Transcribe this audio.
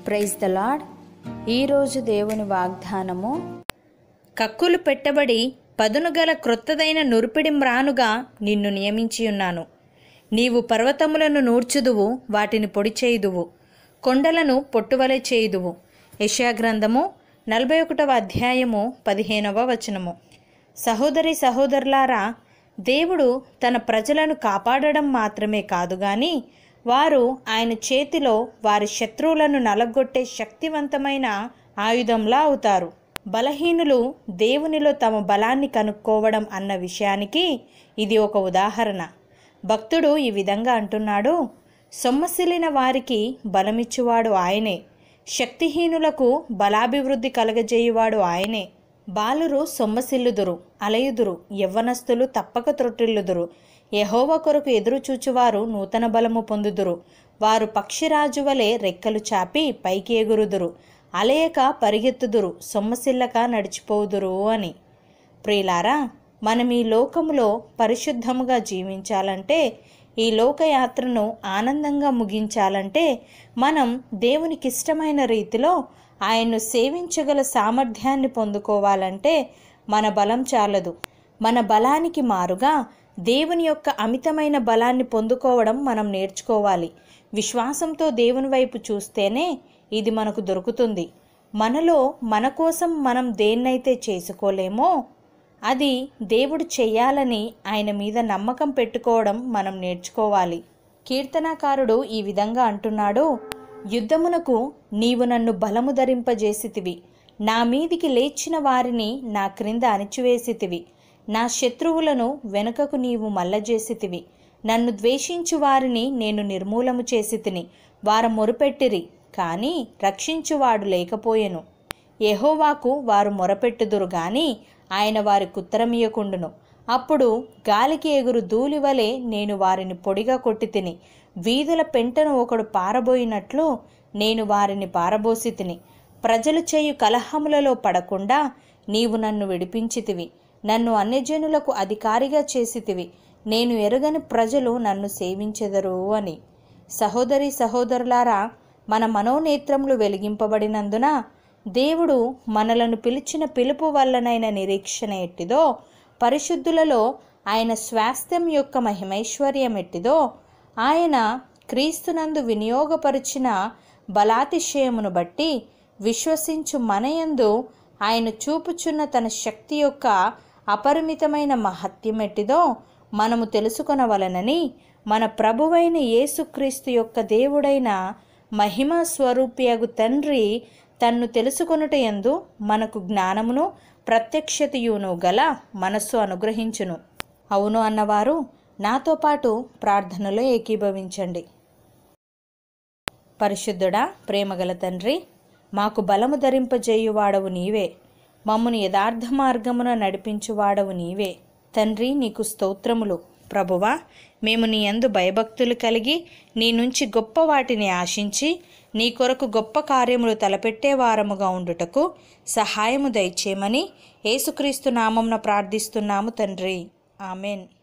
praise the lord ఈరోజు దేవుని వాగ్దానము కక్కులు పెట్టబడి పదునుగల క్రొత్తదైన నురిపిడి మ్రానుగా నిన్ను నియమించి ఉన్నాను నీవు పర్వతములను నూర్చుదువు వాటిని పొడి చేయుదువు కొండలను పొట్టువలె చేయుదువు యశాగ్రంథము నలభై ఒకటవ అధ్యాయము పదిహేనవ వచనము సహోదరి సహోదరులారా దేవుడు తన ప్రజలను కాపాడడం మాత్రమే కాదు గాని వారు ఆయన చేతిలో వారి శత్రువులను నలగొట్టే శక్తివంతమైన ఆయుధంలా అవుతారు బలహీనులు దేవునిలో తమ బలాన్ని కనుక్కోవడం అన్న విషయానికి ఇది ఒక ఉదాహరణ భక్తుడు ఈ విధంగా అంటున్నాడు సొమ్మసిల్లిన వారికి బలమిచ్చువాడు ఆయనే శక్తిహీనులకు బలాభివృద్ధి కలగజేయువాడు ఆయనే బాలురు సొమ్మసిల్లుదురు అలయుదురు యవ్వనస్తులు తప్పక త్రొట్టిల్లుదురు యహోవ కొరకు ఎదురు చూచువారు నూతన బలము పొందుదురు వారు పక్షిరాజు వలె రెక్కలు చాపి పైకి ఎగురుదురు అలయక పరిగెత్తుదురు సొమ్మసిల్లక నడిచిపోదురు అని ప్రియులారా మనం ఈ లోకములో పరిశుద్ధముగా జీవించాలంటే ఈ లోకయాత్రను ఆనందంగా ముగించాలంటే మనం దేవునికి ఇష్టమైన రీతిలో ఆయన్ను సేవించగల సామర్థ్యాన్ని పొందుకోవాలంటే మన బలం చాలదు మన బలానికి మారుగా దేవుని యొక్క అమితమైన బలాన్ని పొందుకోవడం మనం నేర్చుకోవాలి విశ్వాసంతో దేవుని వైపు చూస్తేనే ఇది మనకు దొరుకుతుంది మనలో మన కోసం మనం దేన్నైతే చేసుకోలేమో అది దేవుడు చెయ్యాలని ఆయన మీద నమ్మకం పెట్టుకోవడం మనం నేర్చుకోవాలి కీర్తనాకారుడు ఈ విధంగా అంటున్నాడు యుద్ధమునకు నీవు నన్ను బలము ధరింపజేసితివి నా మీదికి లేచిన వారిని నా క్రింద అణిచివేసితివి నా శత్రువులను వెనుకకు నీవు మల్లజేసితివి నన్ను ద్వేషించు వారిని నేను నిర్మూలము చేసి తిని వారు మొరుపెట్టిరి కానీ రక్షించువాడు లేకపోయెను యెహోవాకు వారు మొరపెట్టుదురు గాని ఆయన వారికి ఉత్తరమియకుండును అప్పుడు గాలికి ఎగురు ధూళి వలె నేను వారిని పొడిగా కొట్టి తిని వీధుల పెంటను ఒకడు పారబోయినట్లు నేను వారిని పారబోసి తిని ప్రజలు చేయు కలహములలో పడకుండా నీవు నన్ను విడిపించితివి నన్ను అన్యజనులకు అధికారిగా చేసితివి నేను ఎరుగని ప్రజలు నన్ను సేవించెదరు అని సహోదరి సహోదరులారా మన మనోనేత్రములు వెలిగింపబడినందున దేవుడు మనలను పిలిచిన పిలుపు వల్లనైన నిరీక్షణ ఎట్టిదో పరిశుద్ధులలో ఆయన స్వాస్థ్యం యొక్క మహిమైశ్వర్యం ఎట్టిదో ఆయన క్రీస్తునందు వినియోగపరిచిన బలాతిశయమును బట్టి విశ్వసించు మనయందు ఆయన చూపుచున్న తన శక్తి యొక్క అపరిమితమైన మహత్యం ఎట్టిదో మనము తెలుసుకొనవలనని మన ప్రభువైన యేసుక్రీస్తు యొక్క దేవుడైన మహిమ స్వరూపియగు తండ్రి తన్ను తెలుసుకొనుట యందు మనకు జ్ఞానమును ప్రత్యక్షతయును గల మనస్సు అనుగ్రహించును అవును అన్నవారు నాతో పాటు ప్రార్థనలో ఏకీభవించండి పరిశుద్ధుడా ప్రేమగల తండ్రి మాకు బలము ధరింపజేయువాడవు నీవే మమ్మును యథార్థ మార్గమున నడిపించువాడవు నీవే తండ్రి నీకు స్తోత్రములు ప్రభువా మేము నీ యందు భయభక్తులు కలిగి నీ నుంచి గొప్ప వాటిని ఆశించి నీ కొరకు గొప్ప కార్యములు తలపెట్టే వారముగా ఉండుటకు సహాయము దయచేయమని యేసుక్రీస్తు నామంన ప్రార్థిస్తున్నాము తండ్రి ఆమెన్